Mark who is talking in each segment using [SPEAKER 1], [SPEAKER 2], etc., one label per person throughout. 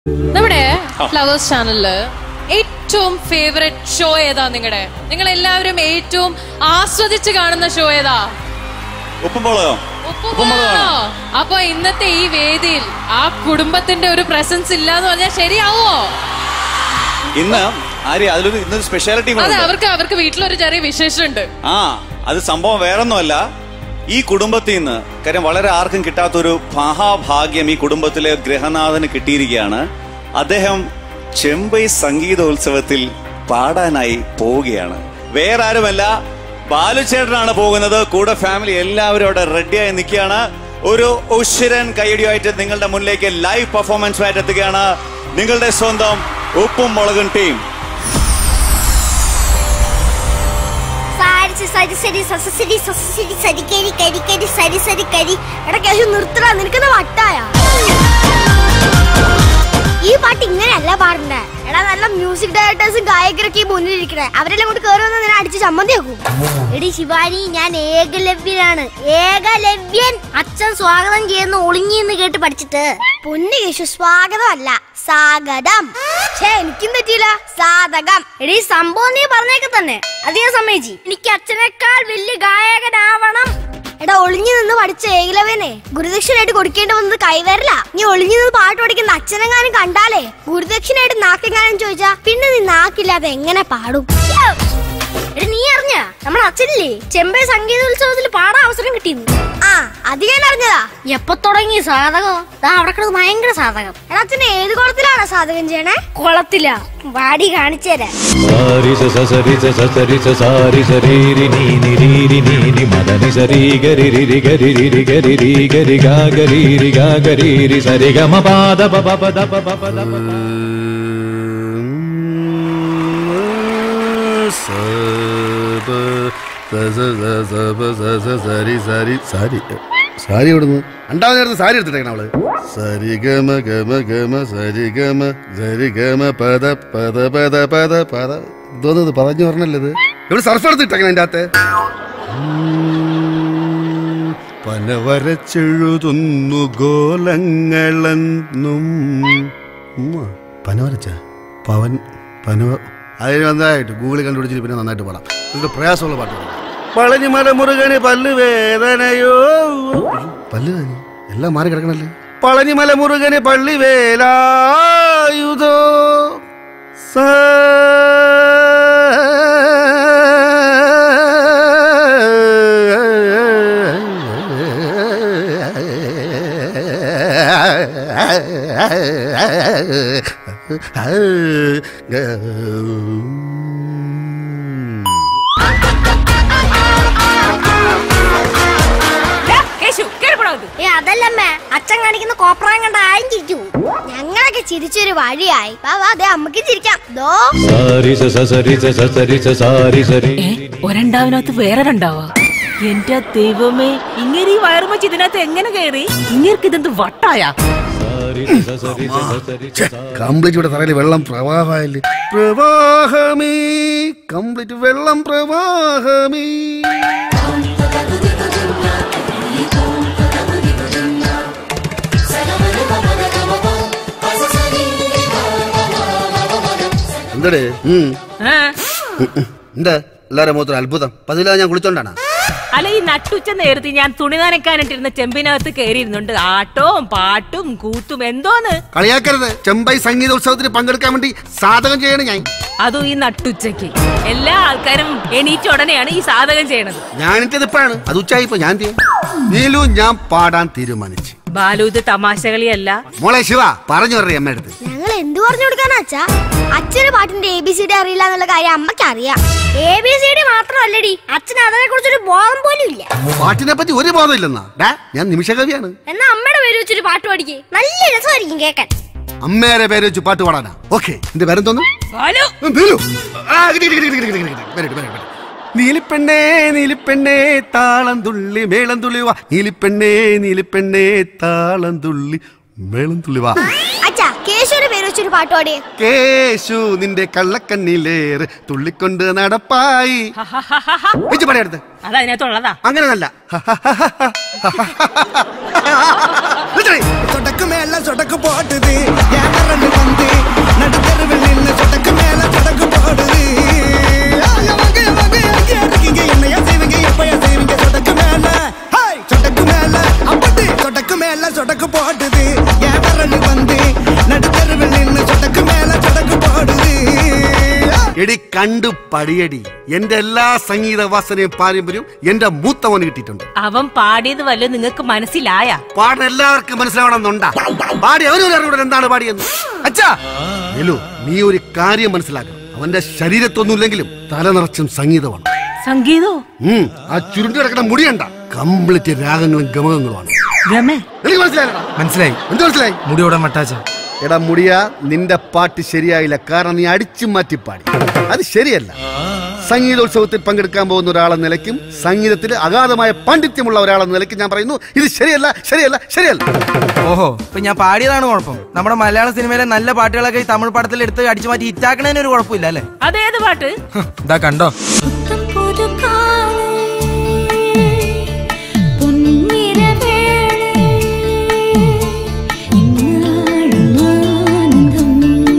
[SPEAKER 1] നമ്മുടെ ഫ്ലവേഴ്സ് ചാനലില് ഏറ്റവും favourite show ഏതാ നിങ്ങളുടെ നിങ്ങൾ എല്ലാവരും ഏറ്റവും ആസ്വദിച്ച് കാണുന്ന ഷോ ഏതാ
[SPEAKER 2] ഉപ്പുമുളകോ
[SPEAKER 1] ഉപ്പുമുളകാണോ അപ്പൊ ഇന്നത്തെ ഈ വേദിയിൽ ആ കുടുംബത്തിന്റെ ഒരു പ്രസൻസ് ഇല്ലാന്ന് പറഞ്ഞാൽ ശരിയാവോ
[SPEAKER 2] ഇന്ന് ആര്യ അതിലൊരു ഇന്നൊരു സ്പെഷ്യാലിറ്റി
[SPEAKER 1] അതെ അവർക്ക് അവർക്ക് വീട്ടിലൊരു ചെറിയ വിശേഷമുണ്ട്
[SPEAKER 2] ആ അത് സംഭവം വേറൊന്നുമല്ല ഈ കുടുംബത്തിൽ നിന്ന് കാര്യം വളരെ ആർക്കും കിട്ടാത്തൊരു മഹാഭാഗ്യം ഈ കുടുംബത്തിലെ ഗ്രഹനാഥന് കിട്ടിയിരിക്കുകയാണ് അദ്ദേഹം ചെമ്പൈ സംഗീതോത്സവത്തിൽ പാടാനായി പോവുകയാണ് വേറെ ആരുമല്ല ബാലുചേട്ടനാണ് പോകുന്നത് കൂടെ ഫാമിലി എല്ലാവരും അവിടെ റെഡിയായി നിൽക്കുകയാണ് ഒരു ഉശിരൻ കൈയടിയായിട്ട് നിങ്ങളുടെ മുന്നിലേക്ക് ലൈവ് പെർഫോമൻസുമായിട്ട് എത്തുകയാണ് നിങ്ങളുടെ സ്വന്തം ഉപ്പും മുളകും ടീം
[SPEAKER 3] സാരിച്ച് സരി സരി സസ സരി സസ സരി സരി കരി കരി കരി സരി സരി കരി എടാ കേശു നിർത്തടാ നിനക്കെന്താ വട്ടായ ഈ പാട്ട് ഇങ്ങനെയല്ല പാടണ്ടേ എടാ നല്ല മ്യൂസിക് ഡയറക്ടേഴ്സും ഗായകരൊക്കെ ഈ മുന്നിലിരിക്കണേ അവരെല്ലാം കൊണ്ട് കയറി വന്നാൽ നിന്നെ അടിച്ച് ചമ്മന്തിയാക്കും എടി ശിവാനി ഞാൻ ഏകലവ്യനാണ് ഏകലവ്യൻ അച്ഛൻ സ്വാഗതം ചെയ്യുന്ന ഒളിഞ്ഞി എന്ന് കേട്ട് പഠിച്ചിട്ട് പൊന്നു കേശു സ്വാഗതം അല്ല സ്വാഗതം ഛേ എനിക്കും പറ്റിയില്ല സാധകം എടി സംഭവം നീ പറഞ്ഞേക്ക് തന്നെ അധികം സമ്മതിച്ചി എനിക്ക് അച്ഛനേക്കാൾ വലിയ ഗായകനാവണം എടാ ഒളിഞ്ഞു നിന്ന് പഠിച്ച ഏകലവനെ ഗുരുദക്ഷിണയായിട്ട് കൊടുക്കേണ്ടി വന്നത് കൈവരല നീ ഒളിഞ്ഞു നിന്ന് പാട്ട് പഠിക്കുന്ന അച്ഛനെങ്ങാനും കണ്ടാലേ ഗുരുദക്ഷിണയായിട്ട് നാക്കെങ്ങാനും ചോദിച്ചാ പിന്നെ നീ നാക്കില്ലാതെ എങ്ങനെ പാടും എടാ നീ അറിഞ്ഞ നമ്മുടെ അച്ഛനില്ലേ ചെമ്പൈ സംഗീതോത്സവത്തിൽ പാടാൻ അവസരം കിട്ടിയിരുന്നു ആ അത് ഞാൻ അറിഞ്ഞതാ എപ്പോ തുടങ്ങി സാധകം ദാ അവിടെ കിടന്ന് ഭയങ്കര സാധകം എടാ അച്ഛൻ ഏത് കുളത്തിലാണ് സാധകം ചെയ്യണേ കുളത്തില വാടി കാണിച്ചുതരാം
[SPEAKER 4] സാരി സ സ സരി സ സ സരി സ സാരി സരീരി നീ നി രീ രി നീ നി മദനി സരി ഗരി രി രി ഗരി രി രി ഗരി രി ഗരി ഗാ ഗരി രി ഗാ ഗരി രി സരി ഗ മ പാ ദ പ പ പ ദ പ പ പ ദ പ പ.
[SPEAKER 5] സാരി സാരി സാരി സാരി എവിടുന്ന് രണ്ടാമത് നേരത്തെ സാരി എടുത്തിട്ടേക്കണ അവള് സരി ഗമ ഗമ ഗമ സരി ഗമ സരി ഗമ പദ പദ പദ പദ പദ ഇതൊന്നും ഇത് പറഞ്ഞു പറഞ്ഞല്ലേ ഇത് ഇവിടെ സർഫ് എടുത്തിട്ടേക്കണ എൻ്റെ അകത്തെ പന വരച്ചെഴുതുന്നു ഗോലങ്ങളെന്നും ഉമ്മ, പന വരച്ച പവൻ പന അതിന് നന്നായിട്ട് ഗൂഗിളിൽ കണ്ടുപിടിച്ചിട്ട് പിന്നെ നന്നായിട്ട് പാടാം ഇത് പ്രയാസമുള്ള പാട്ട് പാടാം. പളനിമല മുരുകന് പല്ല് വേദനയോ പല്ല് വേദന എല്ലാം മാറി കിടക്കണല്ലേ പളനിമല മുരുകന് പള്ളി വേലായുധോ
[SPEAKER 3] ഏ അതല്ലമ്മേ അച്ഛൻ കാണിക്കുന്ന കോപ്രായം കണ്ട ആരും ചിരിച്ചു ഞങ്ങളൊക്കെ ചിരിച്ചൊരു വഴിയായി വാ വാ അതെ അമ്മക്ക് ചിരിക്കാം ദോ
[SPEAKER 4] സാരി സ സ സരി സ സ സരി സ സാരി സരി
[SPEAKER 6] ഏ ഒരണ്ടാവിനകത്ത് വേറെ രണ്ടാവാ എന്റെ ദൈവമേ ഇങ്ങനെ ഈ വയറുമച്ച് ഇതിനകത്ത് എങ്ങനെ കയറി ഇങ്ങർക്ക് ഇതെന്ത് വട്ടായ
[SPEAKER 4] സാരി സ സ സരി സ സ സരി സ സാ
[SPEAKER 5] കംപ്ലീറ്റ് ഇവിടെ തറയിൽ വെള്ളം പ്രവാഹമല്ലേ പ്രവാഹമേ കംപ്ലീറ്റ് വെള്ളം പ്രവാഹമേ എന്തടേ ഉം.
[SPEAKER 6] ഏ?
[SPEAKER 5] എന്താ എല്ലാരും മുഖത്തൊരു അത്ഭുതം പതിലാ ഞാൻ കുളിച്ചോണ്ടാണ്
[SPEAKER 6] അല്ല ഈ നട്ടുച്ച നേരത്തെ ഞാൻ തുണി നനയ്ക്കാനിട്ടിരുന്ന ചെമ്പിനകത്ത് കയറിയിരുന്നുണ്ട് ആട്ടവും പാട്ടും കൂത്തും എന്തോന്ന്
[SPEAKER 5] കളിയാക്കരുത് ചെമ്പൈ സംഗീതോത്സവത്തിന് പങ്കെടുക്കാൻ വേണ്ടി സാധകം ചെയ്യണം ഞാൻ
[SPEAKER 6] അതും ഈ നട്ടുച്ചയ്ക്ക് എല്ലാ ആൾക്കാരും എണീറ്റ ഉടനെയാണ് ഈ സാധകം ചെയ്യണത്
[SPEAKER 5] ഞാനിട്ടത് ഇപ്പോഴാണ് അത് ഉച്ചായിപ്പോ ഞാൻ എന്ത് ചെയ്യും? നീലു ഞാൻ പാടാൻ തീരുമാനിച്ചു
[SPEAKER 6] ബാലു ഇത് തമാശകളിയല്ല
[SPEAKER 5] മോളെ ശിവ പറഞ്ഞു പറയേ അമ്മ അടുത്ത്
[SPEAKER 3] ഞങ്ങൾ എന്ത് പറഞ്ഞു കൊടുക്കാനാ അച്ഛാ അച്ഛന് പാട്ടിന്റെ എ ബി സി ഡി അറിയില്ല എന്നുള്ള കാര്യം അമ്മയ്ക്ക് അറിയാം എ ബി സി ഡി മാത്രമല്ലടി അച്ഛന് അതിനെ കുറിച്ചൊരു ബോധം പോലും ഇല്ല
[SPEAKER 5] പാട്ടിനെ പറ്റി ഒരു ബോധമില്ലെന്നാ ഡാ ഞാൻ നിമിഷകവിയാണ്
[SPEAKER 3] എന്നാ അമ്മയുടെ പേര് വെച്ചൊരു പാട്ട് പഠിക്കേ നല്ല രസമായിരിക്കും കേക്കാൻ
[SPEAKER 5] അമ്മേരെ പേര് വെച്ച് പാട്ട് പാടാനാ ഓക്കെ എന്റെ പേരെന്തോന്നു
[SPEAKER 6] ബാലു
[SPEAKER 5] നീലു ആ, കിട്ടി, കിട്ടി, കിട്ടി, കിട്ടി, കിട്ടി, കിട്ടി. വരട്ടെ, വരട്ടെ, വരട്ടെ. നീലിപ്പെണ്ണേ നീലിപ്പെണ്ണേ താളം തുള്ളി മേളം തുള്ളി വാ നീലിപ്പെണ്ണേ നീലിപ്പെണ്ണേ താളം തുള്ളി മേളം തുള്ളി വാ
[SPEAKER 3] അച്ഛാ കേശുവിന്റെ പേര് വെച്ചൊരു പാട്ട് പാടിയേ
[SPEAKER 5] കേശു നിന്റെ കള്ളക്കണ്ണിലേറ് തുള്ളിക്കൊണ്ട് നടപ്പായി വെച്ച് പണിയെടുത്ത്
[SPEAKER 6] അത് അതിനകത്തുള്ളതാ
[SPEAKER 5] അങ്ങനെ നല്ല
[SPEAKER 7] சொடக்கு மேல சொடக்கு போட்டுது என் ரெண்டு வந்து நடுத்தருவில் நின்று சொடக்கு மேல சொடக்கு போடுது ஆய வாங்க, வாங்க, எங்கே இருக்கீங்க? என்னையா செய்வீங்க? எப்பயா செய்வீங்க? சொடக்கு மேல, ஹாய், சொடக்கு மேல, அப்படி சொடக்கு மேல சொடக்கு போட்டுது என் விரல் வந்து நடுத்தருவில் நின்று சொடக்கு மேல சொடக்கு போடுது
[SPEAKER 5] എടി കണ്ടു പടിയടി എന്റെ എല്ലാ സംഗീത വാസനയും പാരമ്പര്യവും എന്റെ മൂത്തവന് കിട്ടിയിട്ടുണ്ട്
[SPEAKER 6] അവൻ പാടിയത് വല്ല നിങ്ങൾക്ക് മനസ്സിലായ
[SPEAKER 5] പാടുന്ന എല്ലാവർക്കും മനസ്സിലാവണമെന്നുണ്ടാ പാടി അവനും അറിയൂടെ എന്താണ് പാടിയെന്ന് അച്ഛാ നിലു നീ ഒരു കാര്യം മനസ്സിലാക്കണം അവന്റെ ശരീരത്തൊന്നുമില്ലെങ്കിലും തല നിറച്ചും സംഗീതമാണ്
[SPEAKER 6] സംഗീതോ
[SPEAKER 5] ഉം, ആ ചുരുണ്ടി കിടക്കുന്ന മുടിയണ്ട കംപ്ലീറ്റ് രാഗങ്ങളും ഗമകങ്ങളുമാണ്
[SPEAKER 6] ഗമേ
[SPEAKER 5] എനിക്ക് മനസ്സിലായില്ല
[SPEAKER 7] മനസ്സിലായി
[SPEAKER 5] എന്ത് മനസ്സിലായി
[SPEAKER 7] മുടിയോടെ മട്ടാച്ച
[SPEAKER 5] എടാ മുടിയ നിന്റെ പാട്ട് ശരിയായില്ല കാരണം നീ അടിച്ചു മാറ്റി പാടി അത് ശരിയല്ല സംഗീതോത്സവത്തിൽ പങ്കെടുക്കാൻ പോകുന്ന ഒരാളെന്ന നിലയ്ക്കും സംഗീതത്തിൽ അഗാധമായ പാണ്ഡിത്യമുള്ള ഒരാളെന്ന നിലയ്ക്കും ഞാൻ പറയുന്നു ഇത് ശരിയല്ല ശരിയല്ല ശരിയല്ല
[SPEAKER 7] ഓഹോ ഇപ്പൊ ഞാൻ പാടിയതാണ് കുഴപ്പം നമ്മുടെ മലയാള സിനിമയിലെ നല്ല പാട്ടുകളൊക്കെ ഈ തമിഴ് പടത്തിൽ എടുത്ത് അടിച്ചു മാറ്റി ഹിറ്റാക്കണതിന് ഒരു കുഴപ്പമില്ല അല്ലേ
[SPEAKER 6] അതേത് പാട്ട്
[SPEAKER 7] ഇതാ കണ്ടോ
[SPEAKER 8] പുതു പൊന്നിരവേള ഇന്നാളും ആനന്ദം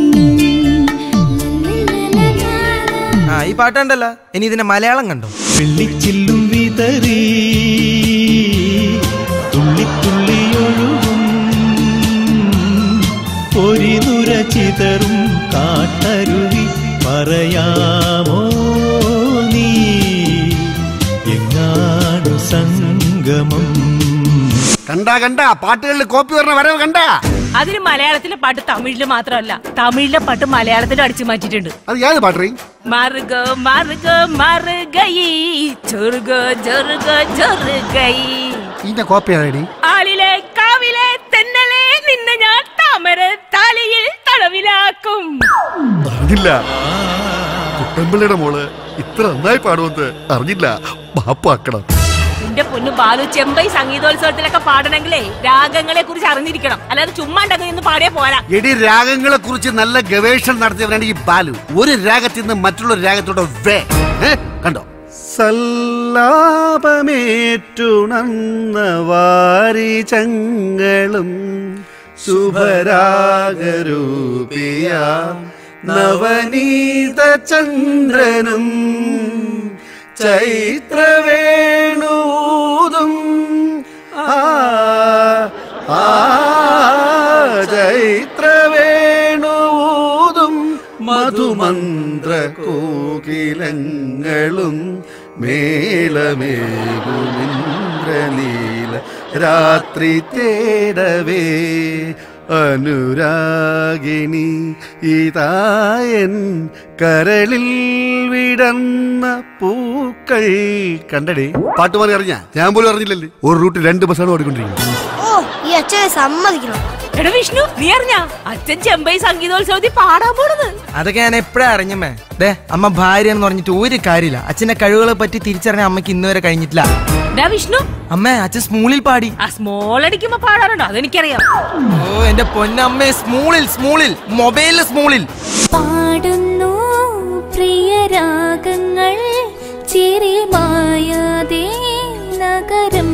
[SPEAKER 7] ആ ഈ പാട്ടുണ്ടല്ലോ ഇനി ഇതിന്റെ മലയാളം കണ്ടോ
[SPEAKER 9] വെള്ളിച്ചില്ലും വിതറി തുള്ളിത്തുള്ളിയൊഴുകും പൊരിനുര ചിതറും കാട്ടരുവി പറയാമോ നീ എങ്ങാണു സംഗമം
[SPEAKER 5] കണ്ടാ കണ്ടാ പാട്ടുകളിൽ കോപ്പി പറഞ്ഞ വരവ് കണ്ടാ
[SPEAKER 6] അതിന് മലയാളത്തിലെ പാട്ട് തമിഴില് മാത്രമല്ല തമിഴിലെ പാട്ട് മലയാളത്തിലും അടിച്ചു മാറ്റിയിട്ടുണ്ട്
[SPEAKER 5] അത് ഏത് പാട്ടറി
[SPEAKER 6] മറുക മറുക മറുകയി ചൊറുക ജൊറുക ജൊറുകയി
[SPEAKER 5] ഇതിന്റെ കോപ്പി ആരടി
[SPEAKER 6] ആളിലെ കാവിലെ തെന്നലെ നിന്നെ ഞാൻ താമര തലയിൽ തടവിലാക്കും
[SPEAKER 5] അറിഞ്ഞില്ല കുട്ടമ്പിള്ളിയുടെ മോള് ഇത്ര നന്നായി പാടുമെന്ന് അറിഞ്ഞില്ല മാപ്പാക്കണം
[SPEAKER 6] എന്റെ പൊന്നു ബാലു ചെമ്പൈ സംഗീതോത്സവത്തിലൊക്കെ പാടണമെങ്കിലേ രാഗങ്ങളെ കുറിച്ച് അറിഞ്ഞിരിക്കണം അല്ലാതെ ചുമ്മാ ഉണ്ടെങ്കിൽ നിന്ന് പാടിയാ പോരാ
[SPEAKER 5] എടി രാഗങ്ങളെ കുറിച്ച് നല്ല ഗവേഷണം നടത്തിയവനാണ് ഈ ബാലു ഒരു രാഗത്തിൽ നിന്ന് മറ്റുള്ള രാഗത്തോടെ വേ ഏ? കണ്ടോ സല്ലാപമേറ്റുണർന്ന വാരിചങ്ങളും ശുഭരാഗരൂപിയ നവനീത ചന്ദ്രനും ചൈത്രവേണൂതും ആ ആ ചൈത്രവേണൂതും മധുമന്ത്ര കോകിലങ്ങളും മേളമേകുമിന്ദ്രനീല രാത്രി തേടവേ അനുരാഗിണി ഇതായൻ കരളിൽ വിടർന്ന പൂക്കൾ കണ്ടടേ പാട്ടുമാറി അറിഞ്ഞ ഞാൻ പോലും അറിഞ്ഞില്ലല്ലേ ഒരു റൂട്ട് രണ്ട് ബസ്സാണ് ഓടിക്കൊണ്ടിരിക്കുന്നത്
[SPEAKER 3] ഓ ഈ അച്ഛനെ സമ്മതിക്കണം
[SPEAKER 6] എടാ വിഷ്ണു നീ അറിഞ്ഞ അച്ഛൻ ചെമ്പൈ സംഗീതോത്സവത്തിൽ പാടാൻ പോണത്
[SPEAKER 7] അതൊക്കെ ഞാൻ എപ്പോഴാ അറിഞ്ഞമ്മേ ദേ അമ്മ ഭാര്യ എന്ന് പറഞ്ഞിട്ട് ഒരു കാര്യമില്ല അച്ഛന്റെ കഴിവുകളെ പറ്റി തിരിച്ചറിഞ്ഞ അമ്മയ്ക്ക് ഇന്ന് വരെ കഴിഞ്ഞിട്ടില്ല
[SPEAKER 6] ഡാ വിഷ്ണു
[SPEAKER 7] അമ്മേ അച്ഛൻ സ്മൂളിൽ പാടി
[SPEAKER 6] ആ സ്മോൾ അടിക്കുമ്പോ പാടാറുണ്ടോ അതെനിക്കറിയാം
[SPEAKER 7] ഓ എന്റെ പൊന്നമ്മേ സ്മൂളിൽ സ്മൂളിൽ മൊബൈലിൽ സ്മൂളിൽ
[SPEAKER 8] പാടുന്നു പ്രിയരാഗങ്ങൾ ചിരിമായാതെ നഗരം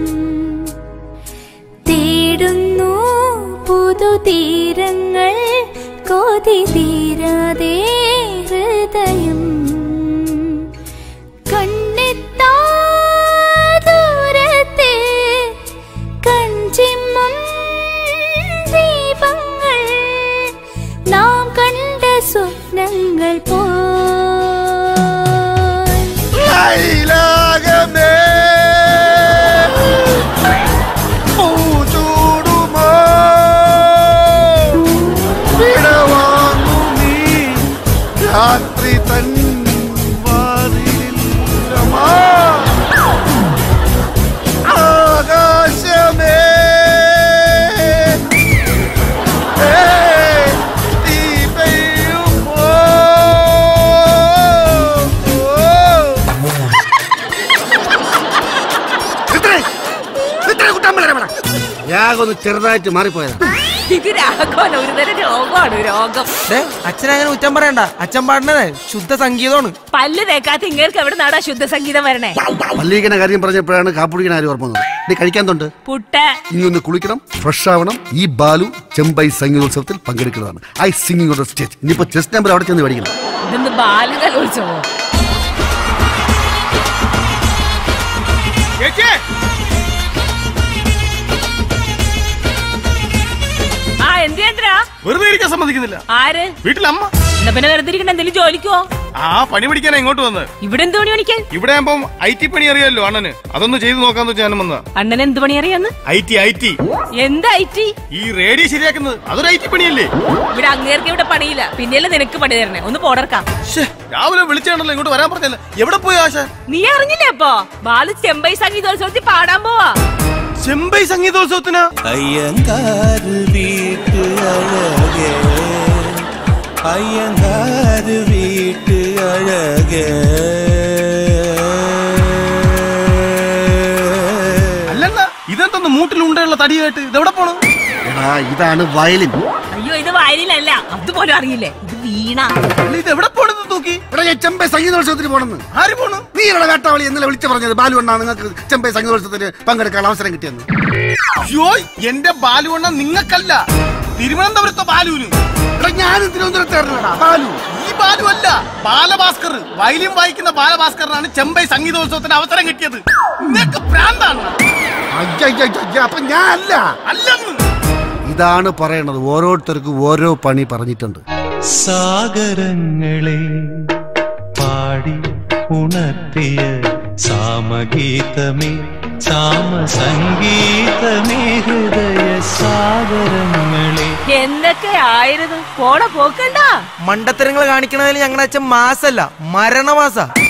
[SPEAKER 8] തേടുന്നു പുതുതീരങ്ങൾ കൊതി തീരാതെ ഹൃദയം കണ്ണെത്താ ദൂരത്ത് കഞ്ചിമ്മം ദീപങ്ങൾ നാം കണ്ട സ്വപ്നങ്ങൾ പോ
[SPEAKER 5] ലൈലാകമേ, പൂച്ചൂടുമോ, വിടവാങ്ങു നീ രാത്രി തൻ വാതിലിൽ രമാ. ആകാശമേ ഏയ്, തീ പെയ്യുമോ? രാഗൊന്ന് ചെറുതായിട്ട് മാറിപ്പോയതാ
[SPEAKER 6] ഇത് രാഘവൻ ഒരു തരം രോഗമാണ് രോഗം
[SPEAKER 10] അച്ഛൻ അങ്ങനെ കുറ്റം പറയണ്ട അച്ഛൻ പാടുന്നത് ശുദ്ധ സംഗീതമാണ്
[SPEAKER 6] പല്ല് തേക്കാത്ത ഇങ്ങൾക്ക് എവിടെ നാടാ ശുദ്ധ സംഗീതം വരണേ
[SPEAKER 5] പള്ളിക്കണ കാര്യം പറഞ്ഞപ്പോഴാണ് കാപ്പുടിക്കണ ആരും ഓർമ്മ വന്നത് നീ കഴിക്കാൻ തൊണ്ട്
[SPEAKER 6] പുട്ട്
[SPEAKER 5] ഇനി ഒന്ന് കുളിക്കണം ഫ്രഷ് ആവണം ഈ ബാലു ചെമ്പൈ സംഗീതോത്സവത്തിൽ പങ്കെടുക്കുന്നതാണ് ഐ സിംഗിങ് ഓൺ സ്റ്റേജ് ഇനിയിപ്പോ ചെസ് നമ്പർ അവിടെ ചെന്ന് പഠിക്കണം
[SPEAKER 6] ഇതെന്ത് ബാലകലോത്സവോ ആ എന്തിനാ
[SPEAKER 11] വെറുതെ ഇരിക്കാൻ സമ്മതിക്കുന്നില്ല
[SPEAKER 6] ആര്
[SPEAKER 11] വീട്ടിലമ്മ
[SPEAKER 6] എന്നാ പിന്നെ വെറുതെ ഇരിക്കണ എന്തെങ്കിലും ജോലിക്കോ
[SPEAKER 11] ആ പണി പിടിക്കാനാ ഇങ്ങോട്ട് വന്നത്
[SPEAKER 6] ഇവിടെ എന്ത് പണി പണിക്കാൻ
[SPEAKER 11] ഇവിടെ ആകുമ്പം ഐ ടി പണി അറിയാലോ അണ്ണന് അതൊന്ന് ചെയ്തു നോക്കാന്ന് വെച്ചാൽ ഞാനും വന്ന
[SPEAKER 6] അണ്ണൻ എന്ത് പണി അറിയാന്ന്
[SPEAKER 11] ഐ ടി ഐ ടി
[SPEAKER 6] എന്ത് ഐ ടി
[SPEAKER 11] ഈ റേഡിയോ ശരിയാക്കുന്നത് അതൊരു ഐ ടി പണിയല്ലേ
[SPEAKER 6] ഇവിടെ അങ്ങേർക്ക് ഇവിടെ പണിയില്ല പിന്നെയല്ലേ നിനക്ക് പണി തരണേ ഒന്ന് പോടർക്കാം
[SPEAKER 11] രാവിലെ വിളിച്ചാണല്ലോ ഇങ്ങോട്ട് വരാൻ പറഞ്ഞല്ലേ എവിടെ പോയി ആശ
[SPEAKER 6] നീ അറിഞ്ഞില്ലേ അപ്പൊ ബാലു ചെമ്പൈ സംഗീതോത്സവത്തിൽ പാടാൻ പോവാ
[SPEAKER 11] ചെമ്പൈ സംഗീതോത്സവത്തിന്
[SPEAKER 9] അയ്യങ്കാര് വീട്ട് അഴകേ അയ്യങ്കാര് വീട്ട് അഴകേ
[SPEAKER 11] അല്ലല്ല ഇതെന്തൊന്ന് മൂട്ടിലുണ്ടുള്ള തടിയായിട്ട് ഇതെവിടെ പോണു
[SPEAKER 5] എടാ ഇതാണ് വയലിൻ
[SPEAKER 6] അയ്യോ ഇത് വയലിലല്ല അതുപോലും അറിയില്ലേ ഇത് വീണ
[SPEAKER 11] ഇത് എവിടെ പോണത് തൂക്കി
[SPEAKER 5] എടാ ഞാൻ ചെമ്പൈ സംഗീതോത്സവത്തിന് പോണെന്ന്
[SPEAKER 11] ആര് പോണു
[SPEAKER 5] നീ ഇവിടെ വേട്ടാവളി ഇന്നലെ വിളിച്ചു പറഞ്ഞത് ബാലു അണ്ണാ നിങ്ങൾക്ക് ചെമ്പൈ സംഗീതോത്സവത്തിന് പങ്കെടുക്കാൻ അവസരം കിട്ടിയെന്ന്
[SPEAKER 11] അയ്യോ എന്റെ ബാലുവണ്ണ നിങ്ങൾക്കല്ല തിരുവനന്തപുരത്തെ ബാലുവിന്
[SPEAKER 5] എടാ ഞാനും തിരുവനന്തപുരത്തായിരുന്നടാ ബാലു
[SPEAKER 11] ഈ ബാലു അല്ല ബാലഭാസ്കർ വയലിൻ വായിക്കുന്ന ബാലഭാസ്കറിനാണ് ചെമ്പൈ സംഗീതോത്സവത്തിന് അവസരം കിട്ടിയത് നിനക്ക് ഭ്രാന്താണ്
[SPEAKER 5] അയ്യ അപ്പൊ ഞാൻ അല്ല
[SPEAKER 11] അല്ലെന്ന്
[SPEAKER 5] ഇതാണ് പറയണത് ഓരോരുത്തർക്കും ഓരോ പണി പറഞ്ഞിട്ടുണ്ട്
[SPEAKER 9] സാഗരങ്ങളെ പാടി ഉണർത്തിയ സാമഗീതമേ സാമസംഗീതമേ ഹൃദയ സാഗരങ്ങളെ
[SPEAKER 6] എന്തൊക്കെ ആയിരുന്നു പോണ പോക്കണ്ട
[SPEAKER 10] മണ്ടത്തരങ്ങൾ കാണിക്കണതിൽ ഞങ്ങളുടെ അച്ഛൻ മാസല്ല മരണമാസ